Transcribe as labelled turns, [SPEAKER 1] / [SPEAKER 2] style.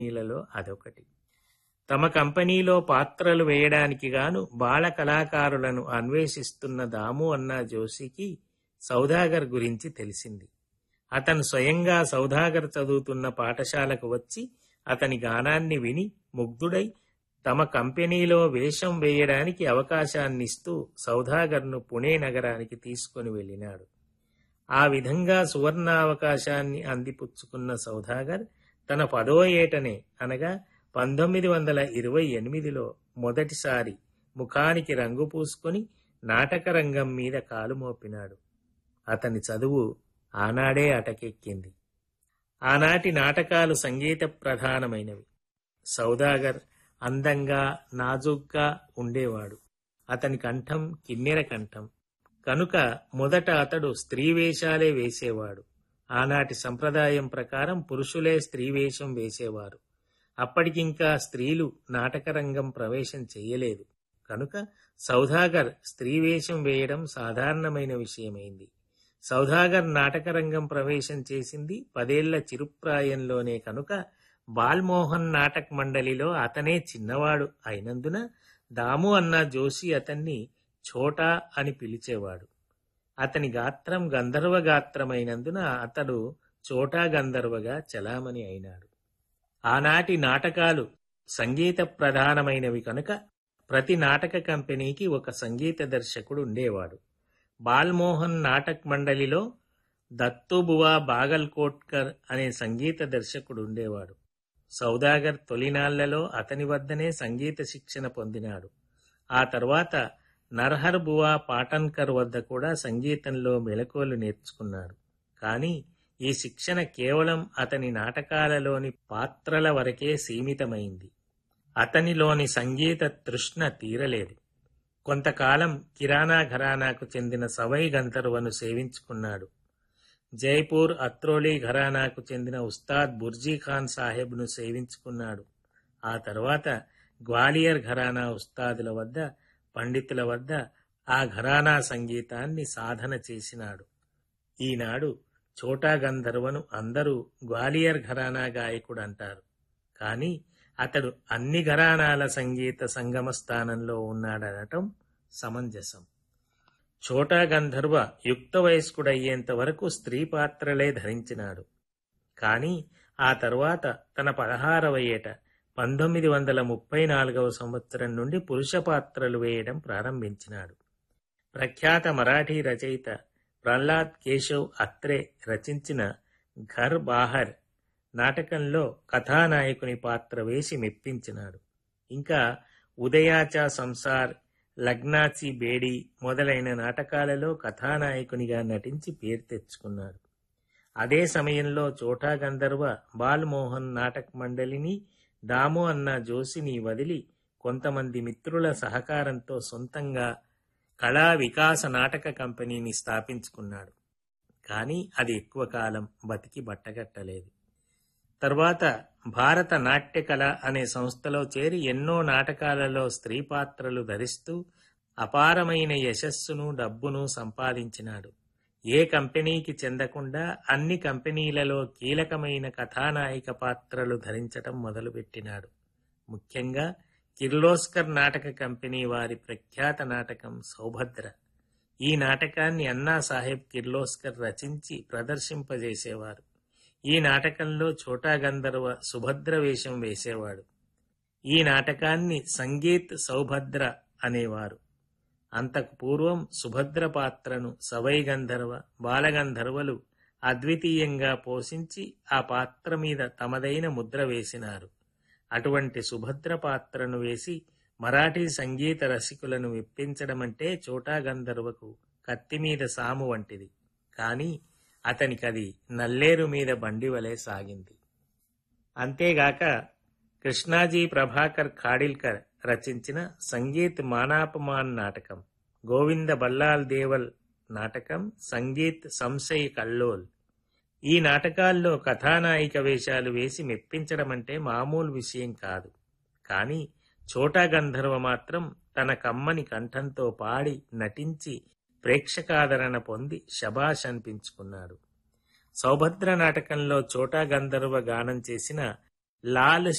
[SPEAKER 1] కంపెనీలలో అదొకటి తమ కంపెనీలో పాత్రలు వేయడానికి గాను బాల కళాకారులను అన్వేషిస్తున్న దాము అన్న జోషికి సౌదాగర్ గురించి తెలిసింది అతను స్వయంగా సౌదాగర్ చదువుతున్న పాఠశాలకు వచ్చి అతని గానాన్ని విని ముగ్ధుడై తమ కంపెనీలో వేషం వేయడానికి అవకాశాన్నిస్తూ సౌదాగర్ను పుణే నగరానికి తీసుకొని వెళ్ళినాడు ఆ విధంగా సువర్ణావకాశాన్ని అందిపుచ్చుకున్న సౌదాగర్ తన పదో ఏటనే అనగా పంతొమ్మిది వందల ఇరవై ఎనిమిదిలో మొదటిసారి ముఖానికి రంగు పూసుకొని నాటక రంగం మీద కాలు మోపినాడు అతని చదువు ఆనాడే అటకెక్కింది ఆనాటి నాటకాలు సంగీత ప్రధానమైనవి సౌదాగర్ అందంగా నాజుగ్గా ఉండేవాడు అతని కంఠం కిన్నెర కంఠం కనుక మొదట అతడు స్త్రీ వేషాలే వేసేవాడు ఆనాటి సంప్రదాయం ప్రకారం పురుషులే స్త్రీ వేషం వేసేవారు అప్పటికింకా స్త్రీలు నాటకరంగం ప్రవేశం చెయ్యలేదు కనుక సౌదాగర్ స్త్రీ వేషం వేయడం సాధారణమైన విషయమైంది సౌదాగర్ నాటకరంగం ప్రవేశం చేసింది పదేళ్ల చిరుప్రాయంలోనే కనుక బాల్మోహన్ నాటక్ మండలిలో అతనే చిన్నవాడు అయినందున దాము అన్న జోషి అతన్ని ఛోటా అని పిలిచేవాడు అతని గాత్రం గంధర్వ గాత్రమైనందున అతడు చోటా గంధర్వగా చలామణి అయినాడు ఆనాటి నాటకాలు సంగీత ప్రధానమైనవి కనుక ప్రతి నాటక కంపెనీకి ఒక సంగీత దర్శకుడు ఉండేవాడు బాల్మోహన్ నాటక్ మండలిలో దత్తుబువా బాగల్కోట్కర్ అనే సంగీత దర్శకుడు ఉండేవాడు సౌదాగర్ తొలినాళ్లలో అతని వద్దనే సంగీత శిక్షణ పొందినాడు ఆ తర్వాత నర్హర్ బువా పాటన్కర్ వద్ద కూడా సంగీతంలో మెలకువలు నేర్చుకున్నాడు కానీ ఈ శిక్షణ కేవలం అతని నాటకాలలోని పాత్రల వరకే సీమితమైంది అతనిలోని సంగీత తృష్ణ తీరలేదు కొంతకాలం కిరాణా ఘరానాకు చెందిన సవై గంధర్వను సేవించుకున్నాడు జైపూర్ అత్రోలి ఘరానాకు చెందిన ఉస్తాద్ బుర్జీ ఖాన్ సాహెబ్ను సేవించుకున్నాడు ఆ తర్వాత గ్వాలియర్ ఘరానా ఉస్తాదుల వద్ద పండితుల వద్ద ఆ ఘరానా సంగీతాన్ని సాధన చేసినాడు ఈనాడు చోటా గంధర్వను అందరూ గ్వాలియర్ ఘరానా గాయకుడు అంటారు కానీ అతడు అన్ని ఘరానాల సంగీత సంగమ స్థానంలో ఉన్నాడనటం సమంజసం చోటా గంధర్వ యుక్త వయస్కుడయ్యేంత వరకు స్త్రీ పాత్రలే ధరించినాడు కాని ఆ తరువాత తన పదహారవ ఏట పంతొమ్మిది వందల ముప్పై నాలుగవ సంవత్సరం నుండి పురుష పాత్రలు వేయడం ప్రారంభించినాడు ప్రఖ్యాత మరాఠీ రచయిత ప్రహ్లాద్ కేశవ్ అత్రే రచించిన ఘర్ బాహర్ నాటకంలో కథానాయకుని పాత్ర వేసి మెప్పించినాడు ఇంకా ఉదయాచా సంసార్ లగ్నాచి బేడి మొదలైన నాటకాలలో కథానాయకునిగా నటించి పేరు తెచ్చుకున్నాడు అదే సమయంలో చోటా గంధర్వ బాల్మోహన్ నాటక్ మండలిని దాము అన్న జోషిని వదిలి కొంతమంది మిత్రుల సహకారంతో సొంతంగా కళా వికాస నాటక కంపెనీని స్థాపించుకున్నాడు కానీ అది ఎక్కువ కాలం బతికి బట్టగట్టలేదు తర్వాత భారత నాట్య కళ అనే సంస్థలో చేరి ఎన్నో నాటకాలలో స్త్రీ పాత్రలు ధరిస్తూ అపారమైన యశస్సును డబ్బును సంపాదించినాడు ఏ కంపెనీకి చెందకుండా అన్ని కంపెనీలలో కీలకమైన కథానాయిక పాత్రలు ధరించటం మొదలుపెట్టినాడు ముఖ్యంగా కిర్లోస్కర్ నాటక కంపెనీ వారి ప్రఖ్యాత నాటకం సౌభద్ర ఈ నాటకాన్ని అన్నా సాహెబ్ కిర్లోస్కర్ రచించి ప్రదర్శింపజేసేవారు ఈ నాటకంలో చోటా గంధర్వ సుభద్ర వేషం వేసేవాడు ఈ నాటకాన్ని సంగీత్ సౌభద్ర అనేవారు అంతకు పూర్వం సుభద్ర పాత్రను సవై గంధర్వ బాలగంధర్వలు అద్వితీయంగా పోషించి ఆ పాత్ర మీద తమదైన ముద్ర వేసినారు అటువంటి సుభద్ర పాత్రను వేసి మరాఠీ సంగీత రసికులను మెప్పించడమంటే చోటా గంధర్వకు కత్తి మీద సాము వంటిది కాని అతనికది నల్లేరు మీద బండి వలె సాగింది అంతేగాక కృష్ణాజీ ప్రభాకర్ ఖాడిల్కర్ రచించిన సంగీత్ మానాపమాన్ నాటకం గోవింద బల్లాల్ దేవల్ నాటకం సంగీత్ సంశయ్ కల్లోల్ ఈ నాటకాల్లో కథానాయిక వేషాలు వేసి మెప్పించడమంటే మామూలు విషయం కాదు కాని చోటా గంధర్వ మాత్రం తన కమ్మని కంఠంతో పాడి నటించి ప్రేక్షకాదరణ పొంది శబాష్ అనిపించుకున్నాడు సౌభద్ర నాటకంలో చోటా గంధర్వ గానం చేసిన లాల్